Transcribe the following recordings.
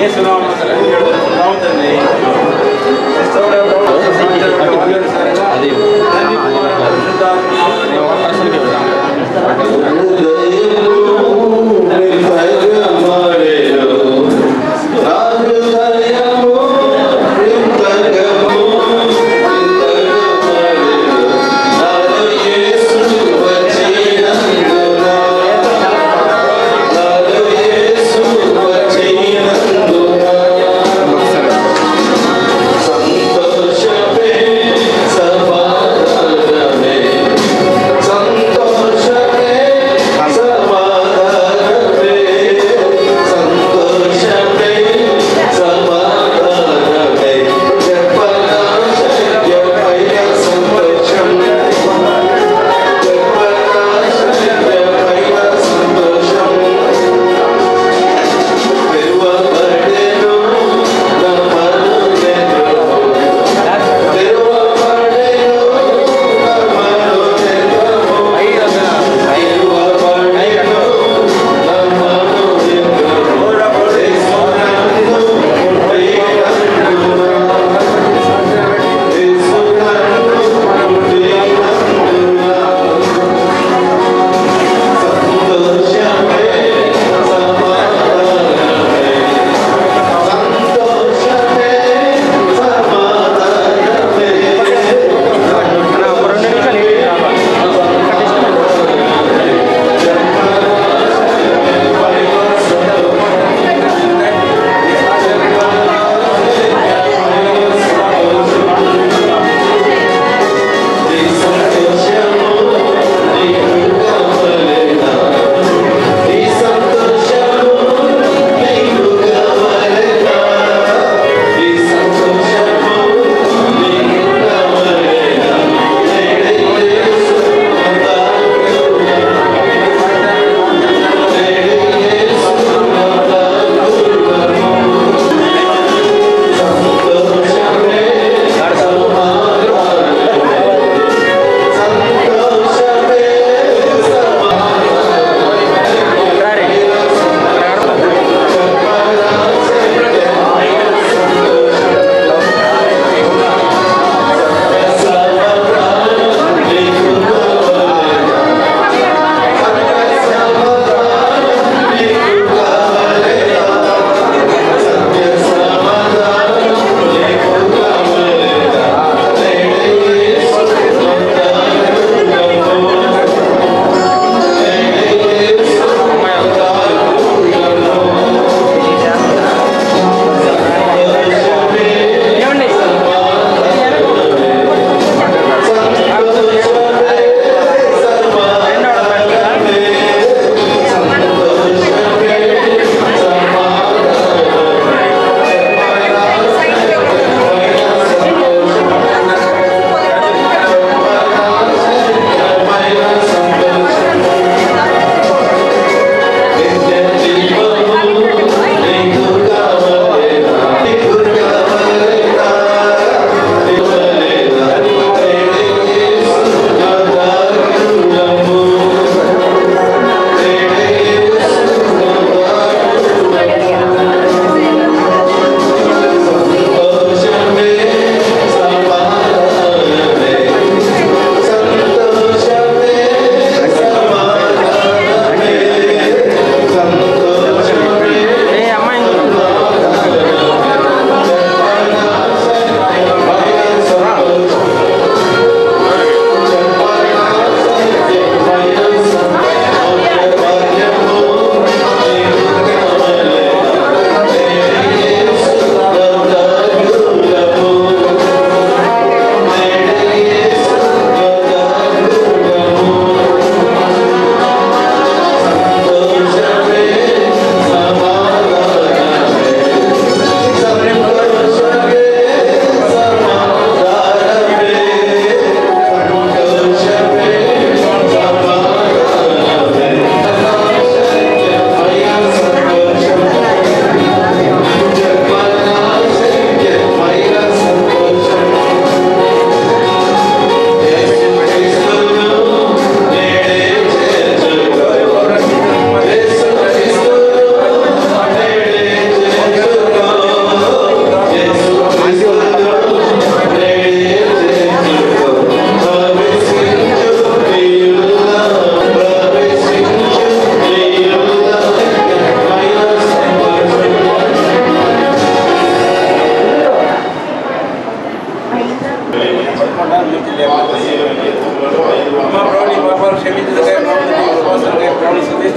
వచ్చినందున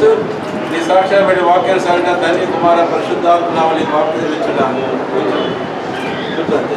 యేసు నీ సాక్షాత్ బట్టి వాక్యం సాగిన తండ్రి కుమార పరిశుద్ధాత్మనామని వాక్యం ఇచ్చున్నాము కూర్చోండి.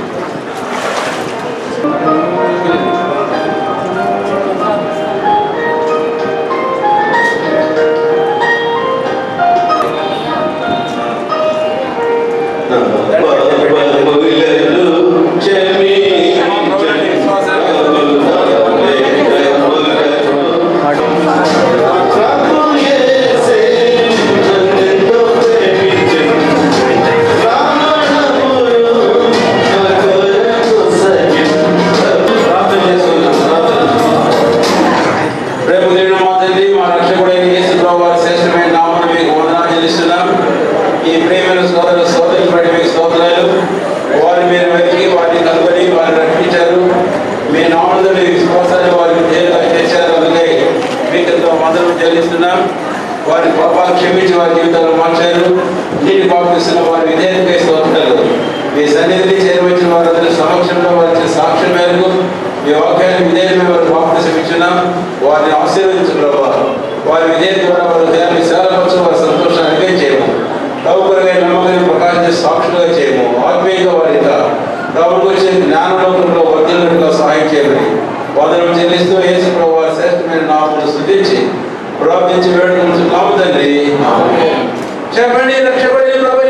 ప్రార్థన చేసుకుందాం. రేపు నేను మా తండ్రి మా రక్షకుడైన యేసు ప్రభు వారి శ్రేష్టమైన నామమున మీకు వందనాలు చెల్లిస్తున్నాం ఈ ప్రేమైన సోదరు సోదరులు బట్టి మీకు స్తోత్రాలు వారు మీరు వెతికి వారిని కనుగొని వారిని రక్షించారు మీ నామములు మీ విశ్వాసాన్ని వారికి తేలిక చేశారు అందుకే మీకు ఎంతో వందనం చెల్లిస్తున్నాం వారి పాపాలు క్షమించి వారి జీవితాలు మార్చారు నీటి పాపిస్తున్న వారి విధేయతకై స్తోత్రాలు మీ సన్నిధిని చేరవచ్చిన వారందరి సమక్షంలో వారి సాక్ష్యం మేరకు మీ వాక్యాన్ని విధేయమే వారి బాప్తిసం ఇచ్చున్నాం వారిని ఆశీర్వదించు ప్రభావ వారి విధేయత ద్వారా వారి హృదయాన్ని విశాలపరచు వారి సంతోషాన్ని అడిగే చేయము నౌకరుగా నమ్మకాన్ని ప్రకాశించే సాక్షులుగా చేయము ఆత్మీయంగా వారి యొక్క ప్రభుకు వచ్చే జ్ఞానలోకంలో వర్ధిల్లుగా సహాయం చేయమని వందనం చెల్లిస్తూ యేసు ప్రభు వారి శ్రేష్టమైన నామమును స్తుతించి ప్రార్థించి వేడుకుంటున్నాము తండ్రి చెప్పండి రక్షకుడి ప్రభు